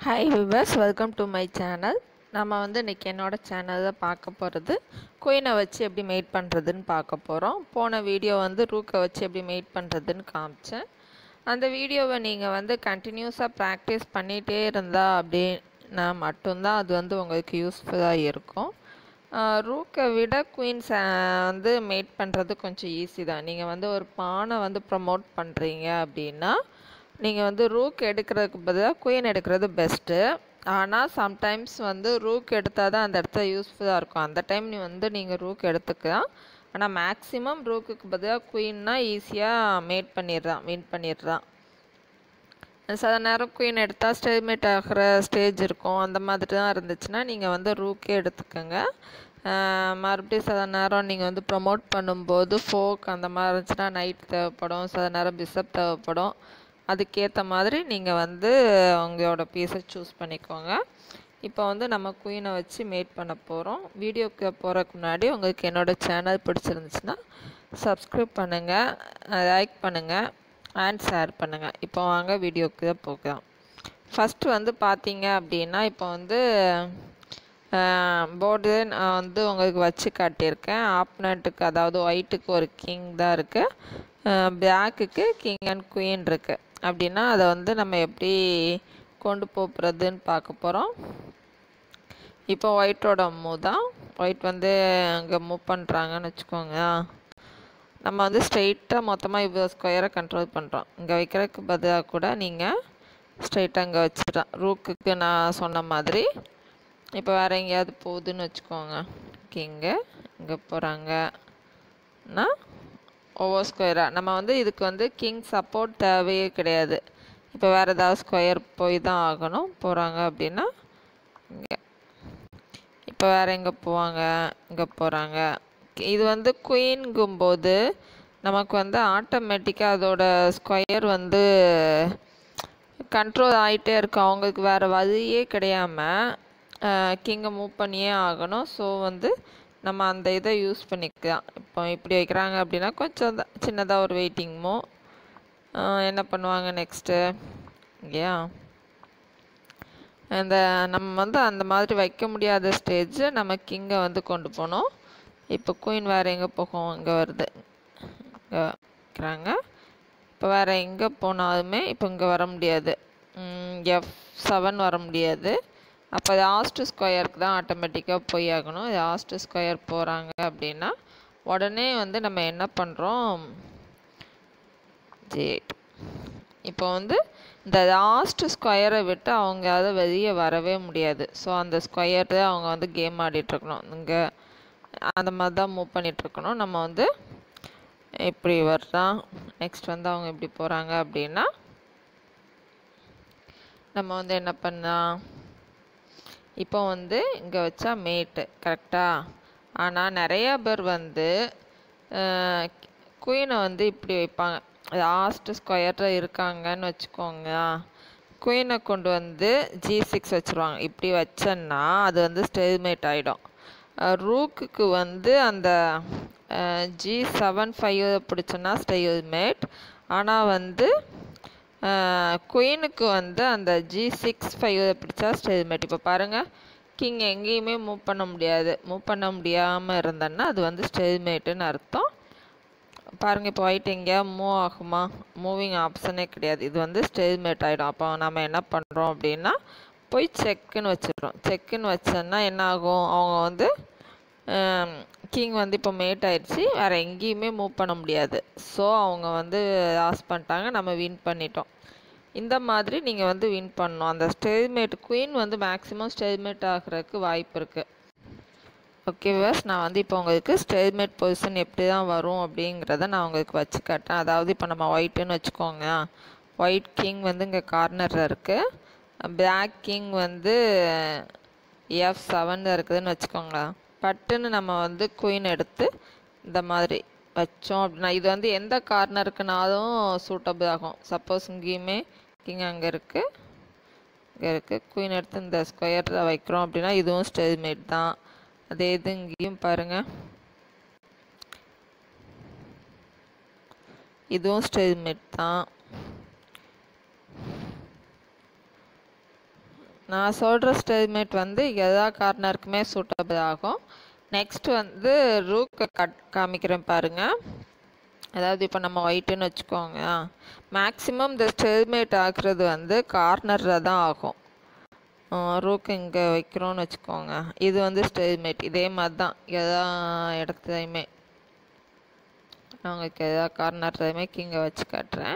hi viewers welcome to my channel நம்ம வந்து இன்றைக்கி என்னோட சேனலில் பார்க்க போகிறது குயினை வச்சு எப்படி மேட் பண்ணுறதுன்னு பார்க்க போகிறோம் போன வீடியோ வந்து ரூக்கை வச்சு எப்படி மேட் பண்ணுறதுன்னு காமிச்சேன் அந்த வீடியோவை நீங்கள் வந்து கண்டினியூஸாக ப்ராக்டிஸ் பண்ணிகிட்டே இருந்தால் அப்படின்னா மட்டும்தான் அது வந்து உங்களுக்கு யூஸ்ஃபுல்லாக இருக்கும் ரூக்கை விட குயின்ஸ் வந்து மேட் பண்ணுறது கொஞ்சம் ஈஸி தான் நீங்கள் வந்து ஒரு பானை வந்து ப்ரமோட் பண்ணுறீங்க அப்படின்னா நீங்கள் வந்து ரூக் எடுக்கிறதுக்கு பதிலாக குயின் எடுக்கிறது பெஸ்ட்டு ஆனால் சம்டைம்ஸ் வந்து ரூக் எடுத்தால் தான் அந்த இடத்துல யூஸ்ஃபுல்லாக இருக்கும் அந்த டைம் நீ வந்து நீங்கள் ரூக் எடுத்துக்கலாம் ஆனால் மேக்ஸிமம் ரூக்குக்கு பதிலாக குயின்னா ஈஸியாக மேட் பண்ணிடுறான் வின் பண்ணிடுறான் சில நேரம் குயின் எடுத்தால் ஸ்டேல்மேட் ஆகிற ஸ்டேஜ் இருக்கும் அந்த மாதிரி தான் இருந்துச்சுன்னா நீங்கள் வந்து ரூக்கே எடுத்துக்கோங்க மறுபடியும் சில நேரம் நீங்கள் வந்து ப்ரமோட் பண்ணும்போது ஃபோக் அந்த மாதிரி இருந்துச்சுன்னா நைட் தேவைப்படும் சில நேரம் பிஷப் தேவைப்படும் அதுக்கேற்ற மாதிரி நீங்கள் வந்து உங்களோட பீஸை சூஸ் பண்ணிக்கோங்க இப்போ வந்து நம்ம குயினை வச்சு மேட் பண்ண போகிறோம் வீடியோக்கு போகிறதுக்கு முன்னாடி உங்களுக்கு என்னோடய சேனல் பிடிச்சிருந்துச்சுன்னா சப்ஸ்கிரைப் பண்ணுங்கள் லைக் பண்ணுங்கள் அண்ட் ஷேர் பண்ணுங்கள் இப்போ வாங்க வீடியோக்கு தான் போகலாம் ஃபஸ்ட்டு வந்து பார்த்தீங்க அப்படின்னா இப்போ வந்து போர்டு நான் வந்து உங்களுக்கு வச்சு காட்டியிருக்கேன் ஆப்னண்ட்டுக்கு அதாவது ஒயிட்டுக்கு ஒரு கிங் தான் இருக்குது பிளாக்குக்கு கிங் அண்ட் குயின் இருக்குது அப்படின்னா அதை வந்து நம்ம எப்படி கொண்டு போகிறதுன்னு பார்க்க போகிறோம் இப்போ ஒயிட்டோட மூவ் தான் ஒயிட் வந்து அங்கே மூவ் பண்ணுறாங்கன்னு வச்சுக்கோங்க நம்ம வந்து ஸ்ட்ரெயிட்டாக மொத்தமாக இவ்வளோ ஸ்கொயரை கண்ட்ரோல் பண்ணுறோம் இங்கே வைக்கிறதுக்கு பதிலாக கூட நீங்கள் ஸ்ட்ரெயிட்டாக இங்கே வச்சுட்டான் ரூக்குக்கு நான் சொன்ன மாதிரி இப்போ வேறு எங்கேயாவது போகுதுன்னு வச்சுக்கோங்க கிங்கு இங்கே போகிறாங்கன்னா ஓவர் ஸ்கொயராக நம்ம வந்து இதுக்கு வந்து கிங் சப்போர்ட் தேவையே கிடையாது இப்போ வேறு ஏதாவது ஸ்கொயர் போய் தான் ஆகணும் போகிறாங்க அப்படின்னா இங்கே இப்போ வேறு எங்கே போவாங்க இங்கே போகிறாங்க இது வந்து குயின்கும்போது நமக்கு வந்து ஆட்டோமேட்டிக்காக அதோட ஸ்கொயர் வந்து கண்ட்ரோல் ஆகிட்டே இருக்கும் அவங்களுக்கு வேறு வழியே கிடையாமல் கிங்கை மூவ் பண்ணியே ஆகணும் ஸோ வந்து நம்ம அந்த இதை யூஸ் பண்ணிக்கலாம் இப்போ இப்படி வைக்கிறாங்க அப்படின்னா கொஞ்சம் சின்னதாக ஒரு வெயிட்டிங் மூவ் என்ன பண்ணுவாங்க நெக்ஸ்ட்டு இல்லையா அந்த நம்ம வந்து அந்த மாதிரி வைக்க முடியாத ஸ்டேஜ் நம்ம கிங்கை வந்து கொண்டு போனோம் இப்போ குயின் வேறு எங்கே போகும் இங்கே வருது இங்கே வைக்கிறாங்க இப்போ வேறு எங்கே போனாலுமே இப்போ இங்கே வர முடியாது எஃப் செவன் வர முடியாது அப்போ லாஸ்ட்டு ஸ்கொயருக்கு தான் ஆட்டோமேட்டிக்காக போய் ஆகணும் லாஸ்ட்டு ஸ்கொயர் போகிறாங்க அப்படின்னா உடனே வந்து நம்ம என்ன பண்ணுறோம் ஜேட் இப்போ வந்து இந்த லாஸ்ட்டு ஸ்கொயரை விட்டு அவங்க அதை வெளியே வரவே முடியாது ஸோ அந்த ஸ்கொயர் அவங்க வந்து கேம் ஆடிட்டுருக்கணும் இங்கே அந்த மாதிரி தான் மூவ் பண்ணிகிட்ருக்கணும் நம்ம வந்து இப்படி வர்றான் நெக்ஸ்ட் வந்து அவங்க எப்படி போகிறாங்க அப்படின்னா நம்ம வந்து என்ன பண்ணலாம் இப்போ வந்து இங்கே வச்சா மேட்டு கரெக்டாக ஆனால் நிறையா பேர் வந்து குயினை வந்து இப்படி வைப்பாங்க லாஸ்ட்டு ஸ்கொயரில் இருக்காங்கன்னு வச்சுக்கோங்க குயினை கொண்டு வந்து ஜி சிக்ஸ் வச்சுருவாங்க இப்படி வச்சேன்னா அது வந்து ஸ்டெல்மேட் ஆகிடும் ரூக்குக்கு வந்து அந்த ஜி செவன் ஃபைவ் பிடிச்சோன்னா ஸ்டெல்மேட் ஆனால் வந்து குயினுக்கு வந்து அந்த ஜி சிக்ஸ் ஃபைவ் பிடிச்சா ஸ்டெல்மேட் இப்போ பாருங்கள் கிங் எங்கேயுமே மூவ் பண்ண முடியாது மூவ் பண்ண முடியாமல் இருந்தேன்னா அது வந்து ஸ்டெல்மேட்டுன்னு அர்த்தம் பாருங்கள் இப்போ ஒயிட் எங்கேயா மூவ் ஆகுமா மூவிங் ஆப்ஷனே கிடையாது இது வந்து ஸ்டெல்மேட் ஆகிடும் அப்போ நம்ம என்ன பண்ணுறோம் அப்படின்னா போய் செக்குன்னு வச்சிடுறோம் செக்குன்னு வச்சோன்னா என்ன ஆகும் அவங்க வந்து கிங் வந்து இப்போ மேட் ஆயிடுச்சு வேறு எங்கேயுமே மூவ் பண்ண முடியாது ஸோ அவங்க வந்து லாஸ் பண்ணிட்டாங்க நம்ம வின் பண்ணிட்டோம் இந்த மாதிரி நீங்கள் வந்து வின் பண்ணணும் அந்த ஸ்டெல்மேட் குயின் வந்து மேக்ஸிமம் ஸ்டெல்மேட் ஆகிறதுக்கு வாய்ப்பு இருக்குது ஓகே வேஸ் நான் வந்து இப்போ உங்களுக்கு ஸ்டெல்மேட் பொசிஷன் எப்படி தான் வரும் அப்படிங்கிறத நான் உங்களுக்கு வச்சு காட்டேன் அதாவது இப்போ நம்ம ஒயிட்டுன்னு வச்சுக்கோங்க ஒயிட் கிங் வந்து இங்கே கார்னரில் இருக்குது பிளாக் கிங் வந்து எஃப் செவனில் இருக்குதுன்னு வச்சுக்கோங்களேன் பட்டுன்னு நம்ம வந்து குயின் எடுத்து இந்த மாதிரி வச்சோம் அப்படின்னா இது வந்து எந்த கார்னருக்குனாலும் சூட்டபிள் ஆகும் சப்போஸ் இங்கேயுமே கிங் அங்கே இருக்குது இங்கே இருக்குது குயின் எடுத்து இந்த ஸ்கொயரில் வைக்கிறோம் அப்படின்னா இதுவும் ஸ்டெல்மேட் தான் அதே இது இங்கேயும் பாருங்கள் இதுவும் ஸ்டெல்மேட் தான் நான் சொல்கிற ஸ்டேட்மெண்ட் வந்து எல்லா கார்னருக்குமே சூட்டபிள் ஆகும் நெக்ஸ்ட் வந்து ரூக்கை கட் காமிக்கிறேன் பாருங்கள் அதாவது இப்போ நம்ம ஒயிட்டுன்னு வச்சுக்கோங்க மேக்ஸிமம் இந்த ஸ்டெல்மேட் ஆகுறது வந்து கார்னரில் தான் ஆகும் ரூக்கு இங்கே வைக்கிறோன்னு வச்சுக்கோங்க இது வந்து ஸ்டெல்மேட் இதே மாதிரி தான் எல்லா இடத்துலையுமே நான் உங்களுக்கு எல்லா கார்னர்லையுமே இங்கே வச்சு காட்டுறேன்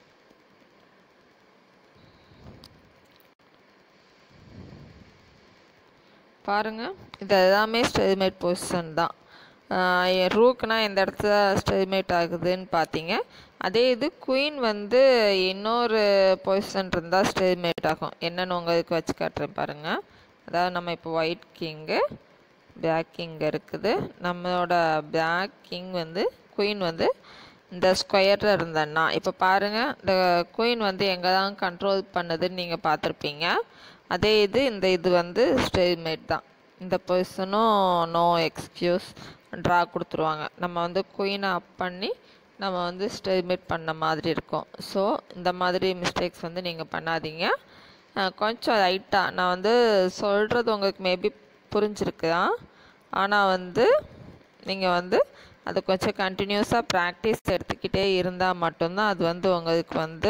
பாருங்கள் இது எல்லாமே ஸ்டெல்மேட் பொசிஷன் தான் ரூக்குனா எந்த இடத்துல ஸ்டெல்மேட் ஆகுதுன்னு பார்த்தீங்க அதே இது குயின் வந்து இன்னொரு பொசிஷன் இருந்தால் ஸ்டெல்மேட் ஆகும் என்னென்னு உங்களுக்கு வச்சு காட்டுறேன் பாருங்கள் அதாவது நம்ம இப்போ ஒயிட் கிங்கு பிளாக் கிங் இருக்குது நம்மளோட பிளாக் கிங் வந்து குயின் வந்து இந்த ஸ்கொயரில் இருந்தேன்னா இப்போ பாருங்கள் இந்த குயின் வந்து எங்கே தான் கண்ட்ரோல் பண்ணுதுன்னு நீங்கள் பார்த்துருப்பீங்க அதே இது இந்த இது வந்து ஸ்டெல்மேட் தான் இந்த பொசிஷனும் நோ எக்ஸ்கியூஸ் ட்ரா கொடுத்துருவாங்க நம்ம வந்து குயினை அப் பண்ணி நம்ம வந்து ஸ்டெல்மேட் பண்ண மாதிரி இருக்கும் ஸோ இந்த மாதிரி மிஸ்டேக்ஸ் வந்து நீங்கள் பண்ணாதீங்க கொஞ்சம் லைட்டாக நான் வந்து சொல்கிறது உங்களுக்கு மேபி புரிஞ்சிருக்கலாம் ஆனால் வந்து நீங்கள் வந்து அது கொஞ்சம் கண்டினியூஸாக ப்ராக்டிஸ் எடுத்துக்கிட்டே இருந்தால் மட்டும்தான் அது வந்து உங்களுக்கு வந்து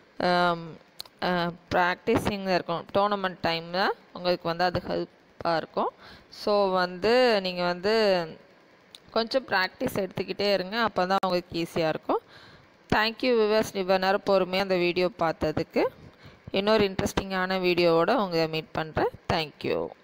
ப்ராக்டிஸிங்கில் இருக்கும் டோர்னமெண்ட் டைமில் உங்களுக்கு வந்து அது ஹெல்ப்பாக இருக்கும் ஸோ வந்து நீங்கள் வந்து கொஞ்சம் ப்ராக்டிஸ் எடுத்துக்கிட்டே இருங்க அப்போ தான் உங்களுக்கு ஈஸியாக இருக்கும் தேங்க்யூ விவர்ஸ் இவ்வளோ நேரம் பொறுமையாக அந்த வீடியோ பார்த்ததுக்கு இன்னொரு இன்ட்ரெஸ்டிங்கான வீடியோவோட உங்களை மீட் பண்ணுறேன் தேங்க்யூ